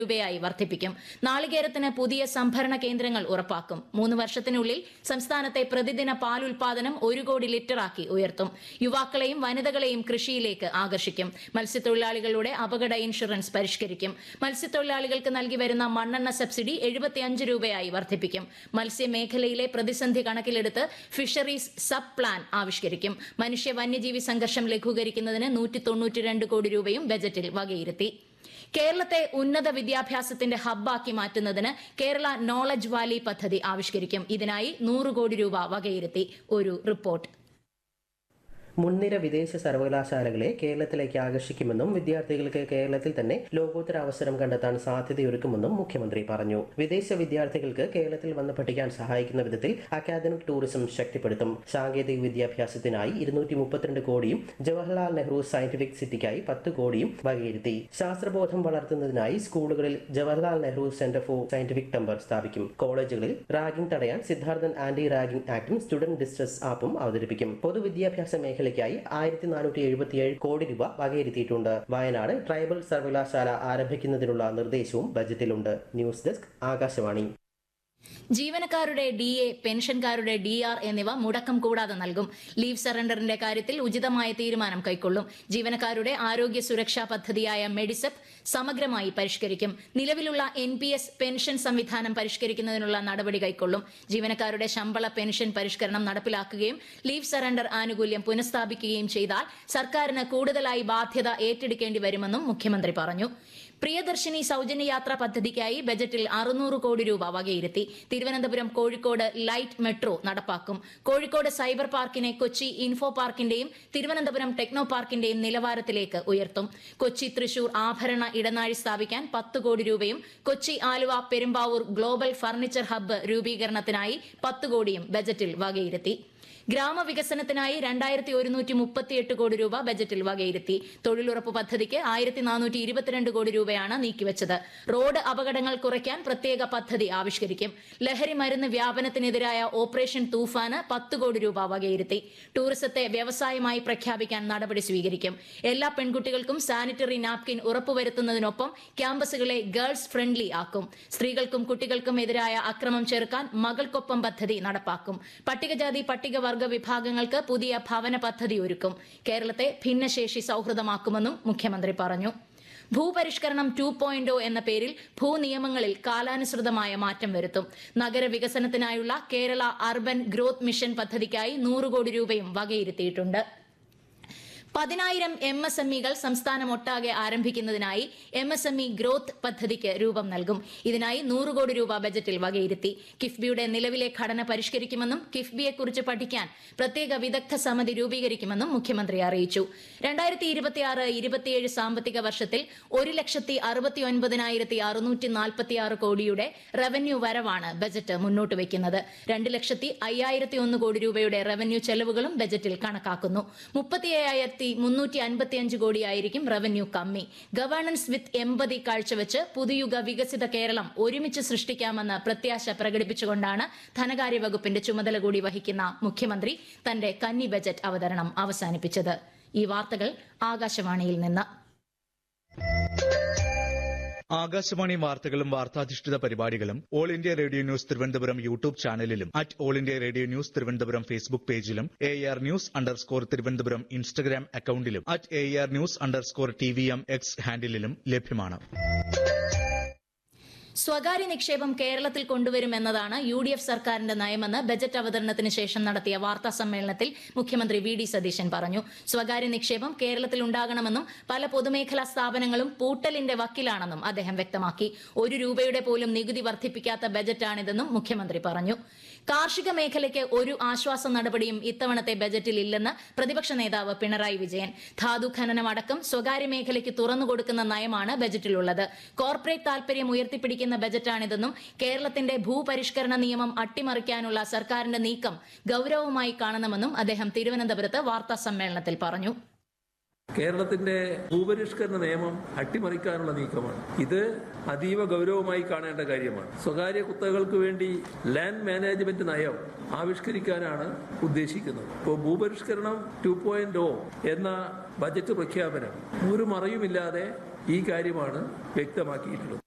രൂപയായി വർദ്ധിപ്പിക്കും നാളികേരത്തിന് പുതിയ സംഭരണ കേന്ദ്രങ്ങൾ ഉറപ്പാക്കും മൂന്ന് വർഷത്തിനുള്ളിൽ സംസ്ഥാനത്തെ പ്രതിദിന പാൽ ഉൽപാദനം ഒരു കോടി ലിറ്ററാക്കി ഉയർത്തും യുവാക്കളെയും വനിതകളെയും കൃഷിയിലേക്ക് ആകർഷിക്കും മത്സ്യത്തൊഴിലാളികളുടെ അപകട ഇൻഷുറൻസ് പരിഷ്കരിക്കും മത്സ്യത്തൊഴിലാളികൾക്ക് നൽകി വരുന്ന മണ്ണെണ്ണ സബ്സിഡി എഴുപത്തിയഞ്ച് രൂപയായി വർദ്ധിപ്പിക്കും മത്സ്യമേഖലയിലെ പ്രതിസന്ധി കണക്കിലെടുത്ത് ഫിഷറീസ് സബ് പ്ലാൻ ആവിഷ്കരിക്കും മനുഷ്യ വന്യജീവി സംഘർഷം ലഘൂകരിക്കുന്നതിന് നൂറ്റി തൊണ്ണൂറ്റിരണ്ട് കോടി രൂപയും ബജറ്റിൽ വകയിരുത്തി കേരളത്തെ ഉന്നത വിദ്യാഭ്യാസത്തിന്റെ ഹബ്ബാക്കി മാറ്റുന്നതിന് കേരള നോളജ് വാലി പദ്ധതി ആവിഷ്കരിക്കും ഇതിനായി നൂറ് കോടി രൂപ വകയിരുത്തി ഒരു റിപ്പോർട്ട് മുൻനിര വിദേശ സർവകലാശാലകളെ കേരളത്തിലേക്ക് ആകർഷിക്കുമെന്നും വിദ്യാർത്ഥികൾക്ക് കേരളത്തിൽ തന്നെ ലോകോത്തര അവസരം കണ്ടെത്താൻ സാധ്യതയൊരുക്കുമെന്നും മുഖ്യമന്ത്രി പറഞ്ഞു വിദേശ വിദ്യാർത്ഥികൾക്ക് കേരളത്തിൽ വന്ന് പഠിക്കാൻ സഹായിക്കുന്ന വിധത്തിൽ അക്കാദമിക് ടൂറിസം ശക്തിപ്പെടുത്തും സാങ്കേതിക വിദ്യാഭ്യാസത്തിനായി ഇരുന്നൂറ്റി മുപ്പത്തിരണ്ട് കോടിയും ജവഹർലാൽ നെഹ്റു സയന്റിഫിക് സിറ്റിക്കായി പത്ത് കോടിയും വകയിരുത്തി ശാസ്ത്രബോധം വളർത്തുന്നതിനായി സ്കൂളുകളിൽ Jawaharlal Nehru centre for scientific temper സ്ഥാപിക്കും കോളേജുകളിൽ റാഗിംഗ് തടയാൻ സിദ്ധാർത്ഥൻ ആന്റി റാഗിംഗ് ആക്ടും സ്റ്റുഡന്റ് ഡിസ്ട്രസ് ആപ്പും അവതരിപ്പിക്കും പൊതുവിദ്യാഭ്യാസ മേഖലയ്ക്കായി ആയിരത്തി നാനൂറ്റി എഴുപത്തിയേഴ് കോടി രൂപ വകയിരുത്തിയിട്ടുണ്ട് വയനാട് ട്രൈബൽ സർവകലാശാല ആരംഭിക്കുന്നതിനുള്ള നിർദ്ദേശവും ബജറ്റിലുണ്ട് ന്യൂസ് ഡെസ്ക് ആകാശവാണി ജീവനക്കാരുടെ ഡി എ പെൻഷൻകാരുടെ ഡി ആർ എന്നിവ മുടക്കം കൂടാതെ നൽകും ലീവ് സറണ്ടറിന്റെ കാര്യത്തിൽ ഉചിതമായ തീരുമാനം കൈക്കൊള്ളും ജീവനക്കാരുടെ ആരോഗ്യ സുരക്ഷാ പദ്ധതിയായ മെഡിസെപ്പ് സമഗ്രമായി പരിഷ്കരിക്കും നിലവിലുള്ള എൻ പി എസ് പെൻഷൻ സംവിധാനം പരിഷ്കരിക്കുന്നതിനുള്ള നടപടി കൈക്കൊള്ളും ജീവനക്കാരുടെ ശമ്പള പെൻഷൻ പരിഷ്കരണം നടപ്പിലാക്കുകയും ലീവ് സറണ്ടർ ആനുകൂല്യം പുനഃസ്ഥാപിക്കുകയും ചെയ്താൽ സർക്കാരിന് കൂടുതലായി ബാധ്യത ഏറ്റെടുക്കേണ്ടി വരുമെന്നും മുഖ്യമന്ത്രി പറഞ്ഞു പ്രിയദർശിനി സൗജന്യ യാത്രാ പദ്ധതിക്കായി ബജറ്റിൽ അറുന്നൂറ് കോടി രൂപ വകയിരുത്തി തിരുവനന്തപുരം കോഴിക്കോട് ലൈറ്റ് മെട്രോ നടപ്പാക്കും കോഴിക്കോട് സൈബർ പാർക്കിനെ കൊച്ചി ഇൻഫോ പാർക്കിന്റെയും തിരുവനന്തപുരം ടെക്നോ പാർക്കിന്റെയും നിലവാരത്തിലേക്ക് ഉയർത്തും കൊച്ചി തൃശൂർ ആഭരണ ഇടനാഴി സ്ഥാപിക്കാൻ പത്ത് കോടി രൂപയും Kochi Aluva Perumbavoor global furniture hub രൂപീകരണത്തിനായി പത്ത് കോടിയും ബജറ്റിൽ വകയിരുത്തി ഗ്രാമവികസനത്തിനായി രണ്ടായിരത്തി ഒരുന്നൂറ്റി മുപ്പത്തിയെട്ട് കോടി രൂപ ബജറ്റിൽ വകയിരുത്തി തൊഴിലുറപ്പ് പദ്ധതിക്ക് ആയിരത്തി നാനൂറ്റി ഇരുപത്തിരണ്ട് കോടി രൂപയാണ് നീക്കിവച്ചത് റോഡ് അപകടങ്ങൾ കുറയ്ക്കാൻ പ്രത്യേക പദ്ധതി ആവിഷ്കരിക്കും ലഹരി മരുന്ന് വ്യാപനത്തിനെതിരായ ഓപ്പറേഷൻ തൂഫാന് പത്ത് കോടി രൂപ വകയിരുത്തി ടൂറിസത്തെ വ്യവസായമായി പ്രഖ്യാപിക്കാൻ നടപടി സ്വീകരിക്കും എല്ലാ പെൺകുട്ടികൾക്കും സാനിറ്ററി നാപ്കിൻ ഉറപ്പുവരുത്തുന്നതിനൊപ്പം ക്യാമ്പസുകളെ ഗേൾസ് ഫ്രണ്ട്ലി ആക്കും സ്ത്രീകൾക്കും കുട്ടികൾക്കും എതിരായ അക്രമം ചെറുക്കാൻ മകൾക്കൊപ്പം പദ്ധതി നടപ്പാക്കും പട്ടികജാതി പട്ടികവർഗ വിഭാഗങ്ങൾക്ക് പുതിയ ഭവന പദ്ധതി ഒരുക്കും കേരളത്തെ ഭിന്നശേഷി സൗഹൃദമാക്കുമെന്നും മുഖ്യമന്ത്രി പറഞ്ഞു ഭൂപരിഷ്കരണം ടു പോയിന്റ് എന്ന പേരിൽ ഭൂനിയമങ്ങളിൽ കാലാനുസൃതമായ മാറ്റം വരുത്തും നഗരവികസനത്തിനായുള്ള കേരള അർബൻ ഗ്രോത്ത് മിഷൻ പദ്ധതിക്കായി നൂറ് കോടി രൂപയും വകയിരുത്തിയിട്ടുണ്ട് പതിനായിരം എം എസ് എം ഇകൾ സംസ്ഥാനമൊട്ടാകെ ആരംഭിക്കുന്നതിനായി M S M E growth പദ്ധതിക്ക് രൂപം നൽകും ഇതിനായി നൂറ് കോടി രൂപ ബജറ്റിൽ വകയിരുത്തി കിഫ്ബിയുടെ നിലവിലെ ഘടന പരിഷ്കരിക്കുമെന്നും കിഫ്ബിയെക്കുറിച്ച് പഠിക്കാൻ പ്രത്യേക വിദഗ്ധ സമിതി രൂപീകരിക്കുമെന്നും മുഖ്യമന്ത്രി അറിയിച്ചു രണ്ടായിരത്തി ഇരുപത്തിയാറ് ഇരുപത്തിയേഴ് സാമ്പത്തിക വർഷത്തിൽ ഒരു ലക്ഷത്തി അറുപത്തി ഒൻപതിനായിരത്തി അറുന്നൂറ്റി നാൽപ്പത്തിയാറ് കോടിയുടെ റവന്യൂ വരവാണ് ബജറ്റ് മുന്നോട്ട് വയ്ക്കുന്നത് രണ്ട് ലക്ഷത്തി അയ്യായിരത്തി ഒന്ന് കോടി രൂപയുടെ റവന്യൂ ചെലവുകളും ബജറ്റിൽ കണക്കാക്കുന്നു മുപ്പത്തി ആയിരത്തി മുന്നൂറ്റി അൻപത്തിയഞ്ച് കോടിയായിരിക്കും റവന്യൂ കമ്മി ഗവേണൻസ് വിത്ത് എമ്പതി കാഴ്ചവെച്ച് പുതുയുഗ വികസിത കേരളം ഒരുമിച്ച് സൃഷ്ടിക്കാമെന്ന് പ്രത്യാശ പ്രകടിപ്പിച്ചുകൊണ്ടാണ് ധനകാര്യ വകുപ്പിന്റെ ചുമതല കൂടി വഹിക്കുന്ന മുഖ്യമന്ത്രി തന്റെ കന്നി ബജറ്റ് അവതരണം അവസാനിപ്പിച്ചത് ഈ വാർത്തകൾ ആകാശവാണിയിൽ നിന്ന് ആകാശവാണി വാർത്തകളും വാർത്താധിഷ്ഠിത പരിപാടികളും All India Radio News Thiruvananthapuram YouTube ചാനലിലും at All India Radio News Thiruvananthapuram Facebook പേജിലും A R news underscore Thiruvananthapuram Instagram അക്കൌണ്ടിലും at A R news underscore T V M X ഹാൻഡിലും ലഭ്യമാണ് സ്വകാര്യ നിക്ഷേപം കേരളത്തിൽ കൊണ്ടുവരുമെന്നതാണ് യു ഡി എഫ് സർക്കാരിന്റെ നയമെന്ന് ബജറ്റ് അവതരണത്തിന് ശേഷം നടത്തിയ വാർത്താ സമ്മേളനത്തിൽ മുഖ്യമന്ത്രി വി ഡി സതീശൻ പറഞ്ഞു സ്വകാര്യ നിക്ഷേപം കേരളത്തിൽ ഉണ്ടാകണമെന്നും പല പൊതുമേഖലാ സ്ഥാപനങ്ങളും പൂട്ടലിന്റെ വക്കിലാണെന്നും അദ്ദേഹം വ്യക്തമാക്കി ഒരു രൂപയുടെ പോലും നികുതി വർദ്ധിപ്പിക്കാത്ത ബജറ്റാണിതെന്നും മുഖ്യമന്ത്രി പറഞ്ഞു കാർഷിക മേഖലയ്ക്ക് ഒരു ആശ്വാസ നടപടിയും ഇത്തവണത്തെ ബജറ്റിൽ ഇല്ലെന്ന് പ്രതിപക്ഷ നേതാവ് പിണറായി വിജയൻ ധാതു ഖനനം അടക്കം സ്വകാര്യ മേഖലയ്ക്ക് തുറന്നുകൊടുക്കുന്ന നയമാണ് ബജറ്റിലുള്ളത് കോർപ്പറേറ്റ് താൽപര്യം ഉയർത്തിപ്പിടിക്കുന്ന ബജറ്റാണിതെന്നും കേരളത്തിന്റെ ഭൂപരിഷ്കരണ നിയമം അട്ടിമറിക്കാനുള്ള സർക്കാരിന്റെ നീക്കം ഗൌരവമായി കാണണമെന്നും അദ്ദേഹം തിരുവനന്തപുരത്ത് വാർത്താ സമ്മേളനത്തിൽ പറഞ്ഞു കേരളത്തിന്റെ ഭൂപരിഷ്കരണ നിയമം അട്ടിമറിക്കാനുള്ള നീക്കമാണ് ഇത് അതീവ ഗൗരവമായി കാണേണ്ട കാര്യമാണ് സ്വകാര്യ കുത്തകൾക്ക് വേണ്ടി ലാൻഡ് മാനേജ്മെന്റ് നയം ആവിഷ്കരിക്കാനാണ് ഉദ്ദേശിക്കുന്നത് ഇപ്പോൾ ഭൂപരിഷ്കരണം ടു പോയിന്റ് എന്ന ബജറ്റ് പ്രഖ്യാപനം ഒരു മറയുമില്ലാതെ ഈ കാര്യമാണ് വ്യക്തമാക്കിയിട്ടുള്ളത്